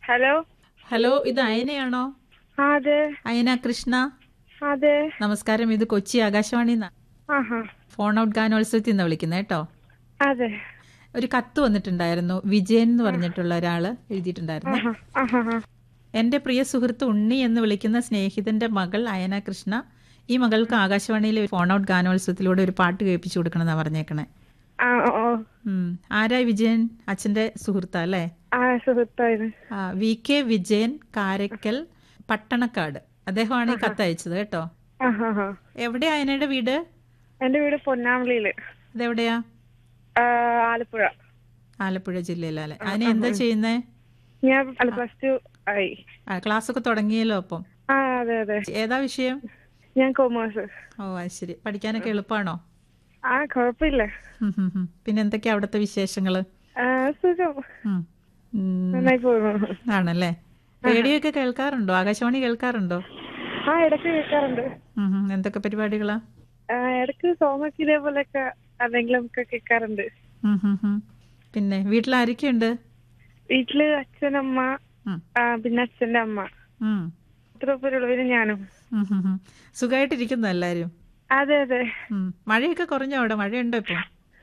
Hello hello ഇത് അയനയാണോ ആ അതെ അയന കൃഷ്ണ അതെ നമസ്കാരം ഇത് കൊച്ചി ആകാശവാണി ആഹാ ഫോൺ ഔട്ട് ഗാനോത്സവത്തിൽ നിന്ന് വിളിക്കുന്നത് കേട്ടോ അതെ ഒരു കത്ത് വന്നിട്ടുണ്ടായിരുന്നു വിജയൻ എന്ന് പറഞ്ഞിട്ടുള്ള ഒരാള് എഴുതിയിട്ടുണ്ടായിരുന്നു ആഹാ ആഹാ ആ. എന്റെ പ്രിയ സുഹൃത്ത് ഉണ്ണി എന്ന് വിളിക്കുന്ന സ്നേഹിതന്റെ മകൾ അയന കൃഷ്ണ ഈ മകൾക്ക് ആകാശവാണിയിലെ ഫോൺ ഔട്ട് ഗാനോത്സവത്തിലൂടെ ഒരു പാട്ട് കേൾപ്പിച്ചു കൊടുക്കണമെന്നാ പറഞ്ഞേക്കണേ ആ ഓ, ഓ ഉം. ആരാ വിജയൻ അച്ഛന്റെ സുഹൃത്താ അല്ലേ ആ സുഹൃത്തായിരുന്നു ആ, വി കെ വിജയൻ കാരക്കൽ പട്ടണക്കാട് അദ്ദേഹമാണ് ഈ കത്ത് അയച്ചത് കേട്ടോ ആഹാ ആ. എവിടെയാ അയനയുടെ വീട് എന്റെ വീട് പൊന്നാമലിയില് അതെവിടെയാ ആ, ആലപ്പുഴ ആലപ്പുഴ ജില്ലയിലല്ലേ അതിനെ എന്താ ചെയ്യുന്നേ ഞാൻ അല്ല പ്ലസ് ടു ആയി ആ, ക്ലാസ് ഒക്കെ തുടങ്ങിയല്ലോ അപ്പം ആ അതെ അതെ ഏതാ വിഷയം ഞാൻ കൊമേഴ്സ് ഓ അത് ശരി പഠിക്കാനൊക്കെ എളുപ്പമാണോ ആ കുഴപ്പമില്ല ഉം, ഉം, ഉം. പിന്നെ എന്തൊക്കെയാ അവിടുത്തെ വിശേഷങ്ങള് ആ, സുഖം ഉം. ഉം, നന്നായി പോകുന്നു ആണല്ലേ റേഡിയോ ഒക്കെ കേൾക്കാറുണ്ടോ ആകാശവാണി കേൾക്കാറുണ്ടോ ആ ഇടയ്ക്ക് കേൾക്കാറുണ്ട് ഉം, ഉം. എന്തൊക്കെ പരിപാടികളാ ആ, ഇടയ്ക്ക് സോങ് ഒക്കെ ഇതേപോലെയൊക്കെ എന്തെങ്കിലും ഒക്കെ കേൾക്കാറുണ്ട് ഉം, ഉം, ഉം. പിന്നെ വീട്ടിൽ ആരൊക്കെയുണ്ട് വീട്ടില് അച്ഛനമ്മ ഉം, ആ, പിന്നെ അച്ഛന്റെ അമ്മ ഉം. ഇത്ര പേരുള്ളൂ പിന്നെ ഞാനും ഉം, ഉം, ഉം. സുഖായിട്ടിരിക്കുന്നു എല്ലാരും അതെ അതെ ഉം. മഴയൊക്കെ കുറഞ്ഞോ അവിടെ മഴയുണ്ടോ ഇപ്പൊ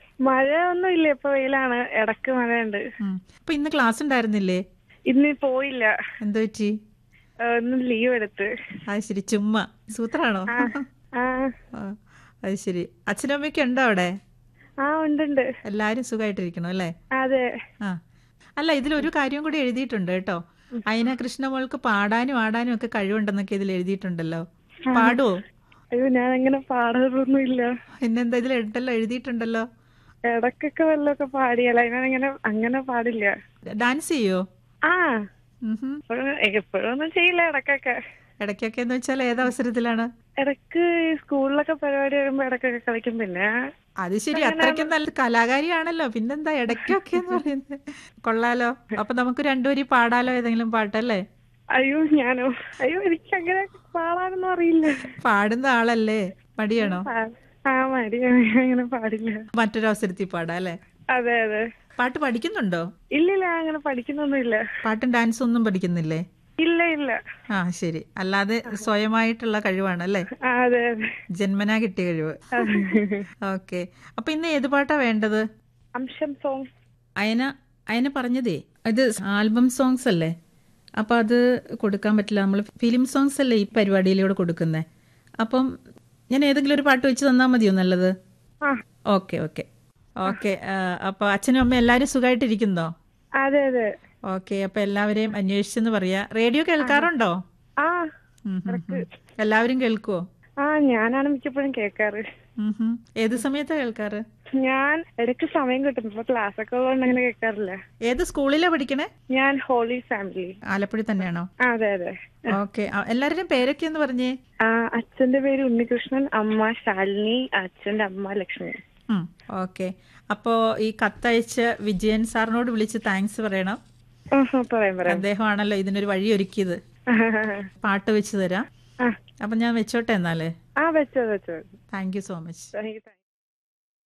മഴ ഒന്നും ഇല്ല ഇപ്പൊ വെയിലാണ് ഇടക്ക് മഴയുണ്ട് ഉം. അപ്പൊ ഇന്ന് ക്ലാസ് ഉണ്ടായിരുന്നില്ലേ ഇന്ന് പോയില്ല എന്തോ പറ്റി ആ, ഇന്ന് ലീവ് എടുത്ത് അത് ശരി ചുമ്മാ സൂത്രാണോ ആ ആ, അത് ശരി അച്ഛനും അമ്മയൊക്കെ ഉണ്ടോ അവിടെ ആ ഉണ്ടുണ്ട് എല്ലാരും സുഖമായിട്ടിരിക്കണം അല്ലേ അതെ ആ അല്ല ഇതിലൊരു കാര്യം കൂടി എഴുതിയിട്ടുണ്ട് കേട്ടോ അയന കൃഷ്ണമോൾക്ക് പാടാനും ആടാനും ഒക്കെ കഴിവുണ്ടെന്നൊക്കെ ഇതിൽ എഴുതിയിട്ടുണ്ടല്ലോ പാടുവോ അയ്യോ ഞാൻ അങ്ങനെ പാടാറൊന്നും ഇല്ല പിന്നെന്താ ഇതിൽ ഉണ്ടല്ലോ എഴുതിയിട്ടുണ്ടല്ലോ ഇടക്കൊക്കെ വല്ലതൊക്കെ പാടിയല്ല ഞാനങ്ങനെ അങ്ങനെ പാടില്ല ഡാൻസ് ചെയ്യോ ആ ഉം ഹും. എപ്പോഴും ഒന്നും ചെയ്യില്ല ഇടക്കൊക്കെ ഇടയ്ക്കൊക്കെ എന്ന് വെച്ചാൽ ഏതവസരത്തിലാണ് ഇടക്ക് ഈ സ്കൂളിലൊക്കെ പരിപാടി വരുമ്പോ ഇടക്കൊക്കെ കളിക്കും പിന്നെ അത് ശരി അത്രയ്ക്കും നല്ല കലാകാരിയാണല്ലോ പിന്നെന്താ ഇടയ്ക്കൊക്കെ എന്ന് പറയുന്നത് കൊള്ളാലോ അപ്പൊ നമുക്ക് രണ്ടുപേരും പാടാലോ ഏതെങ്കിലും പാട്ടല്ലേ അയ്യോ ഞാനോ അയ്യോ എനിക്ക് അങ്ങനെ പാടാനൊന്നും അറിയില്ല പാടുന്ന ആളല്ലേ മടിയാണോ പാ- ആ മടി അങ്ങനെ പാടില്ല മറ്റൊരവസരത്തിൽ പാടാം അല്ലേ അതെ അതെ പാട്ട് പഠിക്കുന്നുണ്ടോ ഇല്ലില്ല അങ്ങനെ പഠിക്കുന്നൊന്നുമില്ല പാട്ടും ഡാൻസും ഒന്നും പഠിക്കുന്നില്ലേ ഇല്ല ഇല്ല ആ ശരി അല്ലാതെ സ്വയമായിട്ടുള്ള കഴിവാണ് അല്ലേ ആ, അതെ അതെ ജന്മനാ കിട്ടിയ കഴിവ് ഓക്കെ അപ്പൊ ഇന്ന് ഏത് പാട്ടാ വേണ്ടത് അംശം സോങ് അയന അയന പറഞ്ഞതേ ഇത് ആൽബം സോങ്സ് അല്ലേ അപ്പൊ അത് കൊടുക്കാൻ പറ്റില്ല നമ്മൾ ഫിലിം സോങ്സ് അല്ലേ ഈ പരിപാടിയിലൂടെ കൊടുക്കുന്നത് അപ്പം ഞാൻ ഏതെങ്കിലും ഒരു പാട്ട് വെച്ച് തന്നാൽ മതിയോ നല്ലത് ആ ഓക്കെ ഓക്കെ ഓക്കെ അപ്പൊ അച്ഛനും അമ്മയും എല്ലാവരും സുഖമായിട്ടിരിക്കുന്നോ അതെ അതെ ഓക്കെ അപ്പൊ എല്ലാവരെയും അന്വേഷിച്ചെന്ന് പറയാ റേഡിയോ കേൾക്കാറുണ്ടോ ആ ഉം ഉം ഉം. എല്ലാവരും കേൾക്കുവോ ആ ഞാനാണ് മിക്കപ്പോഴും കേൾക്കാറ് ഉം ഉം. ഏത് സമയത്താ കേൾക്കാറ് ഞാൻ ഇടയ്ക്ക് സമയം കിട്ടും ഇപ്പൊ ക്ലാസ് ഒക്കെ ഉള്ളതുകൊണ്ട് അങ്ങനെ കേൾക്കാറില്ല ഏത് സ്കൂളിലാ പഠിക്കണേ ഞാൻ ഹോളി ഫാമിലി ആലപ്പുഴ തന്നെയാണോ ആ, അതെ അതെ ഓക്കെ എല്ലാവരുടെയും പേരൊക്കെ ഒന്ന് പറഞ്ഞേ ആ അച്ഛന്റെ പേര് ഉണ്ണികൃഷ്ണൻ അമ്മ ശാലിനി അച്ഛന്റെ അമ്മ ലക്ഷ്മി ഓക്കെ അപ്പോ ഈ കത്തയച്ച് വിജയൻ സാറിനോട് വിളിച്ച് താങ്ക്സ് പറയണം ആ, ആ, പറയാം പറയാം അദ്ദേഹമാണല്ലോ ഇതിനൊരു വഴി ഒരുക്കിയത് പാട്ട് വെച്ച് തരാം ആ അപ്പൊ ഞാൻ വെച്ചോട്ടെ എന്നാല് ആ വെച്ചോ വെച്ചോ thank you so much thank U